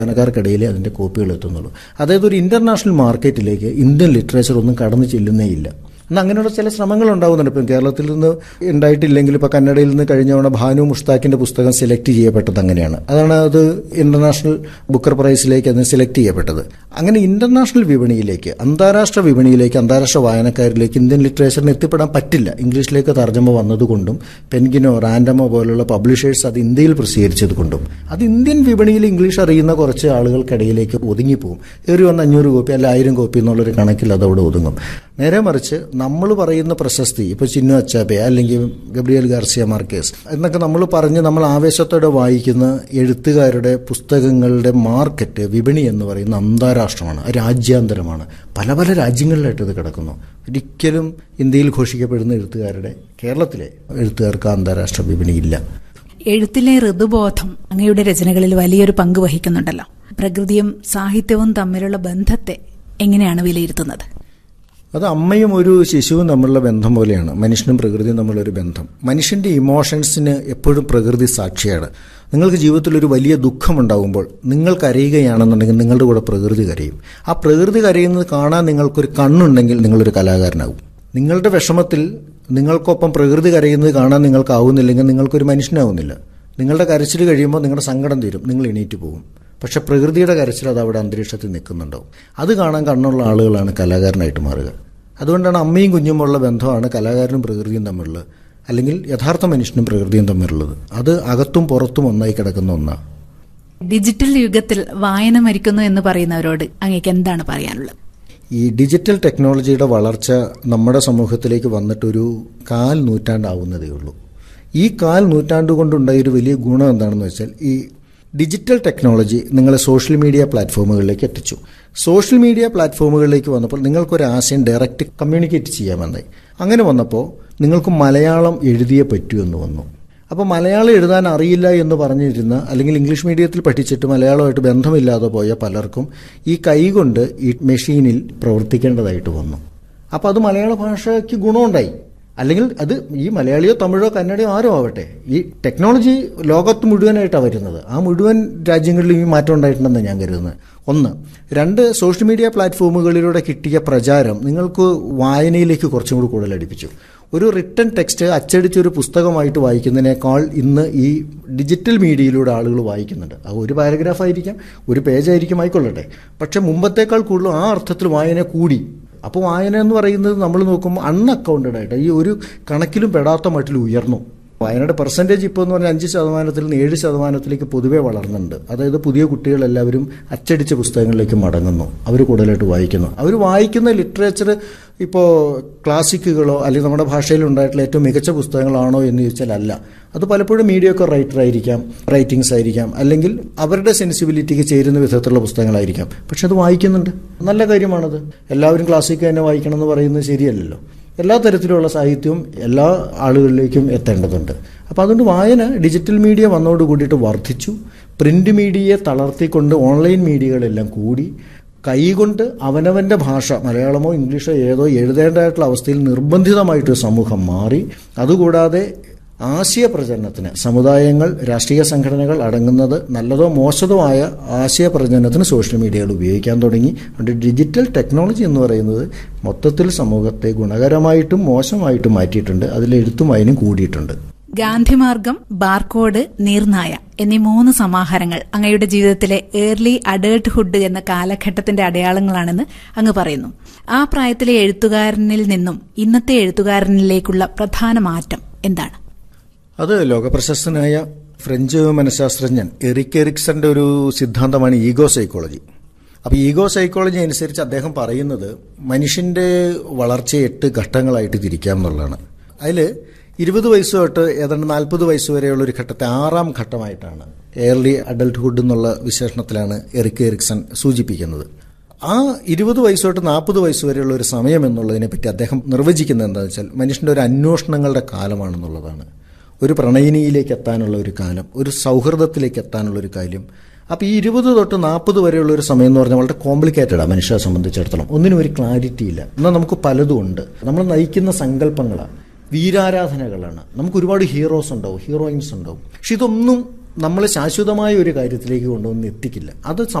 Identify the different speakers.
Speaker 1: വായനക്കാർക്കിടയിൽ അതിൻ്റെ കോപ്പികൾ എത്തുന്നുള്ളൂ അതായത് ഒരു ഇന്റർനാഷണൽ മാർക്കറ്റിലേക്ക് ഇന്ത്യൻ ലിറ്ററേച്ചർ ഒന്നും കടന്നു ചെല്ലുന്നേ ഇല്ല എന്നാൽ അങ്ങനെയുള്ള ചില ശ്രമങ്ങൾ ഉണ്ടാകുന്നുണ്ട് ഇപ്പം കേരളത്തിൽ നിന്ന് ഉണ്ടായിട്ടില്ലെങ്കിൽ ഇപ്പോൾ കന്നഡയിൽ നിന്ന് കഴിഞ്ഞ തവണ ഭാനു മുഷ്താഖിന്റെ പുസ്തകം സെലക്ട് ചെയ്യപ്പെട്ടത് അങ്ങനെയാണ് അതാണ് അത് ഇന്റർനാഷണൽ ബുക്കർ പ്രൈസിലേക്ക് അത് സെലക്ട് ചെയ്യപ്പെട്ടത് അങ്ങനെ ഇന്റർനാഷണൽ വിപണിയിലേക്ക് അന്താരാഷ്ട്ര വിപണിയിലേക്ക് അന്താരാഷ്ട്ര വായനക്കാരിലേക്ക് ഇന്ത്യൻ ലിറ്ററേച്ചറിന് എത്തിപ്പെടാൻ പറ്റില്ല ഇംഗ്ലീഷിലേക്ക് തർജ്ജമ വന്നതുകൊണ്ടും പെൻഗിനോ റാൻഡമോ പോലുള്ള പബ്ലിഷേഴ്സ് അത് ഇന്ത്യയിൽ പ്രസിദ്ധീകരിച്ചത് കൊണ്ടും അത് ഇന്ത്യൻ വിപണിയിൽ ഇംഗ്ലീഷ് അറിയുന്ന കുറച്ച് ആളുകൾക്കിടയിലേക്ക് ഒതുങ്ങിപ്പോകും ഏറി വന്ന് അഞ്ഞൂറ് കോപ്പി അല്ല ആയിരം കോപ്പി എന്നുള്ളൊരു കണക്കിൽ അത് അവിടെ ഒതുങ്ങും നേരെ മറിച്ച് നമ്മൾ പറയുന്ന പ്രശസ്തി ഇപ്പോൾ ചിന്നു അച്ചാബെ അല്ലെങ്കിൽ ഗബ്രിയൽ ഗാർസിയ മാർക്കേസ് എന്നൊക്കെ നമ്മൾ പറഞ്ഞ് നമ്മൾ ആവേശത്തോടെ വായിക്കുന്ന എഴുത്തുകാരുടെ പുസ്തകങ്ങളുടെ മാർക്കറ്റ് വിപണി എന്ന് പറയുന്ന അന്താരാഷ്ട്രമാണ് രാജ്യാന്തരമാണ് പല പല രാജ്യങ്ങളിലായിട്ട് ഇത് കിടക്കുന്നു ഒരിക്കലും ഇന്ത്യയിൽ ഘോഷിക്കപ്പെടുന്ന എഴുത്തുകാരുടെ കേരളത്തിലെ എഴുത്തുകാർക്ക് അന്താരാഷ്ട്ര വിപണിയില്ല
Speaker 2: എഴുത്തിലെ ഋതുബോധം അങ്ങയുടെ രചനകളിൽ വലിയൊരു പങ്ക് വഹിക്കുന്നുണ്ടല്ലോ പ്രകൃതിയും സാഹിത്യവും തമ്മിലുള്ള ബന്ധത്തെ എങ്ങനെയാണ് വിലയിരുത്തുന്നത്
Speaker 1: അത് അമ്മയും ഒരു ശിശുവും തമ്മിലുള്ള ബന്ധം പോലെയാണ് മനുഷ്യനും പ്രകൃതിയും തമ്മിലൊരു ബന്ധം മനുഷ്യന്റെ ഇമോഷൻസിന് എപ്പോഴും പ്രകൃതി സാക്ഷിയാണ് നിങ്ങൾക്ക് ജീവിതത്തിൽ ഒരു വലിയ ദുഃഖമുണ്ടാകുമ്പോൾ നിങ്ങൾ കരയുകയാണെന്നുണ്ടെങ്കിൽ നിങ്ങളുടെ കൂടെ പ്രകൃതി കരയും ആ പ്രകൃതി കരയുന്നത് കാണാൻ നിങ്ങൾക്കൊരു കണ്ണുണ്ടെങ്കിൽ നിങ്ങളൊരു കലാകാരനാകും നിങ്ങളുടെ വിഷമത്തിൽ നിങ്ങൾക്കൊപ്പം പ്രകൃതി കരയുന്നത് കാണാൻ നിങ്ങൾക്കാവുന്നില്ലെങ്കിൽ നിങ്ങൾക്കൊരു മനുഷ്യനാവുന്നില്ല നിങ്ങളുടെ കരച്ചിൽ കഴിയുമ്പോൾ നിങ്ങളുടെ സങ്കടം തീരും നിങ്ങൾ എണീറ്റ് പോകും പക്ഷെ പ്രകൃതിയുടെ കരച്ചിൽ അത് അവിടെ അന്തരീക്ഷത്തിൽ നിൽക്കുന്നുണ്ടാവും അത് കാണാൻ കണ്ണുള്ള ആളുകളാണ് കലാകാരനായിട്ട് മാറുക അതുകൊണ്ടാണ് അമ്മയും കുഞ്ഞുമുള്ള ബന്ധമാണ് കലാകാരനും പ്രകൃതിയും തമ്മിലുള്ളത് അല്ലെങ്കിൽ യഥാർത്ഥ മനുഷ്യനും പ്രകൃതിയും തമ്മിലുള്ളത് അത് അകത്തും പുറത്തും ഒന്നായി കിടക്കുന്ന ഒന്നാണ്
Speaker 2: ഡിജിറ്റൽ യുഗത്തിൽ വായന മരിക്കുന്നു എന്ന് പറയുന്നവരോട് അങ്ങേക്ക് എന്താണ് പറയാനുള്ളത്
Speaker 1: ഈ ഡിജിറ്റൽ ടെക്നോളജിയുടെ വളർച്ച നമ്മുടെ സമൂഹത്തിലേക്ക് വന്നിട്ടൊരു കാൽ നൂറ്റാണ്ടാവുന്നതേ ഉള്ളൂ ഈ കാൽ നൂറ്റാണ്ട് കൊണ്ടുണ്ടായ ഒരു വലിയ ഗുണം എന്താണെന്ന് വെച്ചാൽ ഈ ഡിജിറ്റൽ ടെക്നോളജി നിങ്ങളെ സോഷ്യൽ മീഡിയ പ്ലാറ്റ്ഫോമുകളിലേക്ക് എത്തിച്ചു സോഷ്യൽ മീഡിയ പ്ലാറ്റ്ഫോമുകളിലേക്ക് വന്നപ്പോൾ നിങ്ങൾക്കൊരു ആശയം ഡയറക്റ്റ് കമ്മ്യൂണിക്കേറ്റ് ചെയ്യാമെന്നായി അങ്ങനെ വന്നപ്പോൾ നിങ്ങൾക്ക് മലയാളം എഴുതിയേ പറ്റൂ എന്ന് വന്നു അപ്പോൾ മലയാളം എഴുതാൻ അറിയില്ല എന്ന് പറഞ്ഞിരുന്ന അല്ലെങ്കിൽ ഇംഗ്ലീഷ് മീഡിയത്തിൽ പഠിച്ചിട്ട് മലയാളമായിട്ട് ബന്ധമില്ലാതെ പോയ പലർക്കും ഈ കൈകൊണ്ട് ഈ മെഷീനിൽ പ്രവർത്തിക്കേണ്ടതായിട്ട് വന്നു അപ്പോൾ അത് മലയാള ഭാഷയ്ക്ക് ഗുണമുണ്ടായി അല്ലെങ്കിൽ അത് ഈ മലയാളിയോ തമിഴോ കന്നഡയോ ആരോ ആവട്ടെ ഈ ടെക്നോളജി ലോകത്ത് മുഴുവനായിട്ടാണ് വരുന്നത് ആ മുഴുവൻ രാജ്യങ്ങളിലും ഈ മാറ്റം ഉണ്ടായിട്ടുണ്ടെന്ന് ഞാൻ കരുതുന്നത് ഒന്ന് രണ്ട് സോഷ്യൽ മീഡിയ പ്ലാറ്റ്ഫോമുകളിലൂടെ കിട്ടിയ പ്രചാരം നിങ്ങൾക്ക് വായനയിലേക്ക് കുറച്ചും കൂടി കൂടുതൽ അടുപ്പിച്ചു ഒരു റിട്ടൺ ടെക്സ്റ്റ് അച്ചടിച്ച ഒരു പുസ്തകമായിട്ട് വായിക്കുന്നതിനേക്കാൾ ഇന്ന് ഈ ഡിജിറ്റൽ മീഡിയയിലൂടെ ആളുകൾ വായിക്കുന്നുണ്ട് അത് ഒരു പാരഗ്രാഫ് ആയിരിക്കാം ഒരു പേജ് ആയിരിക്കും ആയിക്കൊള്ളട്ടെ പക്ഷെ മുമ്പത്തേക്കാൾ കൂടുതൽ ആ അർത്ഥത്തിൽ വായന കൂടി അപ്പോൾ വായന എന്ന് പറയുന്നത് നമ്മൾ നോക്കുമ്പോൾ അൺഅക്കൗണ്ടഡ് ആയിട്ട് ഈ ഒരു കണക്കിലും പെടാത്ത മട്ടിൽ ഉയർന്നു വായനയുടെ പെർസെൻറ്റേജ് ഇപ്പോൾ എന്ന് പറഞ്ഞാൽ അഞ്ച് ശതമാനത്തിൽ നിന്ന് ഏഴ് ശതമാനത്തിലേക്ക് പൊതുവെ വളർന്നുണ്ട് അതായത് പുതിയ കുട്ടികളെല്ലാവരും അച്ചടിച്ച പുസ്തകങ്ങളിലേക്ക് മടങ്ങുന്നു അവർ കൂടുതലായിട്ട് വായിക്കുന്നു അവർ വായിക്കുന്ന ലിറ്ററേച്ചർ ഇപ്പോൾ ക്ലാസിക്കുകളോ അല്ലെങ്കിൽ നമ്മുടെ ഭാഷയിൽ ഉണ്ടായിട്ടുള്ള ഏറ്റവും മികച്ച പുസ്തകങ്ങളാണോ എന്ന് ചോദിച്ചാൽ അല്ല അത് പലപ്പോഴും മീഡിയൊക്കെ റൈറ്റർ ആയിരിക്കാം റൈറ്റിംഗ്സ് ആയിരിക്കാം അല്ലെങ്കിൽ അവരുടെ സെൻസിബിലിറ്റിക്ക് ചേരുന്ന വിധത്തിലുള്ള പുസ്തകങ്ങളായിരിക്കാം പക്ഷെ അത് വായിക്കുന്നുണ്ട് നല്ല കാര്യമാണത് എല്ലാവരും ക്ലാസിക് തന്നെ വായിക്കണം എന്ന് പറയുന്നത് ശരിയല്ലല്ലോ എല്ലാ തരത്തിലുള്ള സാഹിത്യവും എല്ലാ ആളുകളിലേക്കും എത്തേണ്ടതുണ്ട് അപ്പോൾ അതുകൊണ്ട് വായന ഡിജിറ്റൽ മീഡിയ വന്നതോട് കൂടിയിട്ട് വർദ്ധിച്ചു പ്രിന്റ് മീഡിയയെ തളർത്തിക്കൊണ്ട് ഓൺലൈൻ മീഡിയകളെല്ലാം കൂടി കൈകൊണ്ട് അവനവൻ്റെ ഭാഷ മലയാളമോ ഇംഗ്ലീഷോ ഏതോ എഴുതേണ്ടതായിട്ടുള്ള അവസ്ഥയിൽ നിർബന്ധിതമായിട്ട് സമൂഹം മാറി അതുകൂടാതെ ആശയപ്രചരണത്തിന് സമുദായങ്ങൾ രാഷ്ട്രീയ സംഘടനകൾ അടങ്ങുന്നത് നല്ലതോ മോശതോ ആയ ആശയപ്രചരണത്തിന് സോഷ്യൽ മീഡിയകൾ ഉപയോഗിക്കാൻ തുടങ്ങി അതുകൊണ്ട് ഡിജിറ്റൽ ടെക്നോളജി എന്ന് പറയുന്നത് മൊത്തത്തിൽ സമൂഹത്തെ ഗുണകരമായിട്ടും മോശമായിട്ടും മാറ്റിയിട്ടുണ്ട് അതിൽ എഴുത്തും വായനയും കൂടിയിട്ടുണ്ട്
Speaker 2: ഗാന്ധിമാർഗം ബാർകോഡ് നീർനായ എന്നീ മൂന്ന് സമാഹാരങ്ങൾ അങ്ങയുടെ ജീവിതത്തിലെ ഏർലി അഡേർട്ട്ഹുഡ് എന്ന കാലഘട്ടത്തിന്റെ അടയാളങ്ങളാണെന്ന് അങ്ങ് പറയുന്നു ആ പ്രായത്തിലെ എഴുത്തുകാരനിൽ നിന്നും ഇന്നത്തെ എഴുത്തുകാരനിലേക്കുള്ള പ്രധാന മാറ്റം എന്താണ്
Speaker 1: അത് ലോകപ്രശസ്തനായ ഫ്രഞ്ച് മനഃശാസ്ത്രജ്ഞൻ എറിക് എറിക്സന്റെ ഒരു സിദ്ധാന്തമാണ് ഈഗോ സൈക്കോളജി അപ്പോൾ ഈഗോ സൈക്കോളജി അനുസരിച്ച് അദ്ദേഹം പറയുന്നത് മനുഷ്യന്റെ വളർച്ചയെ എട്ട് ഘട്ടങ്ങളായിട്ട് തിരിക്കാം എന്നുള്ളതാണ് അതിൽ ഇരുപത് വയസ്സ് തൊട്ട് ഏതാണ്ട് നാൽപ്പത് വയസ്സ് വരെയുള്ള ഒരു ഘട്ടത്തെ ആറാം ഘട്ടമായിട്ടാണ് എയർലി അഡൽട്ട്ഹുഡ് എന്നുള്ള വിശേഷണത്തിലാണ് എറിക് എറിക്സൺ സൂചിപ്പിക്കുന്നത് ആ ഇരുപത് വയസ്സ് തൊട്ട് നാൽപ്പത് വയസ്സ് വരെയുള്ള ഒരു സമയം എന്നുള്ളതിനെ പറ്റി അദ്ദേഹം നിർവചിക്കുന്നത് എന്താണെന്ന് വെച്ചാൽ മനുഷ്യന്റെ ഒരു അന്വേഷണങ്ങളുടെ കാലമാണെന്നുള്ളതാണ് ഒരു പ്രണയിനിയിലേക്ക് എത്താനുള്ള ഒരു കാലം ഒരു സൗഹൃദത്തിലേക്ക് എത്താനുള്ള ഒരു കാര്യം അപ്പോൾ ഈ ഇരുപത് തൊട്ട് നാൽപ്പത് വരെയുള്ള ഒരു സമയം എന്ന് പറഞ്ഞാൽ വളരെ കോംപ്ലിക്കേറ്റഡാണ് മനുഷ്യരെ സംബന്ധിച്ചിടത്തോളം ഒന്നിനും ഒരു ക്ലാരിറ്റി ഇല്ല എന്നാൽ നമുക്ക് പലതും ഉണ്ട് നമ്മൾ നയിക്കുന്ന സങ്കല്പങ്ങളാണ് വീരാരാധനകളാണ് നമുക്ക് ഒരുപാട് ഹീറോസ് ഉണ്ടാവും ഹീറോയിൻസ് ഉണ്ടാവും പക്ഷെ ഇതൊന്നും നമ്മൾ ശാശ്വതമായ ഒരു കാര്യത്തിലേക്ക് കൊണ്ടുവന്ന് എത്തിക്കില്ല അത്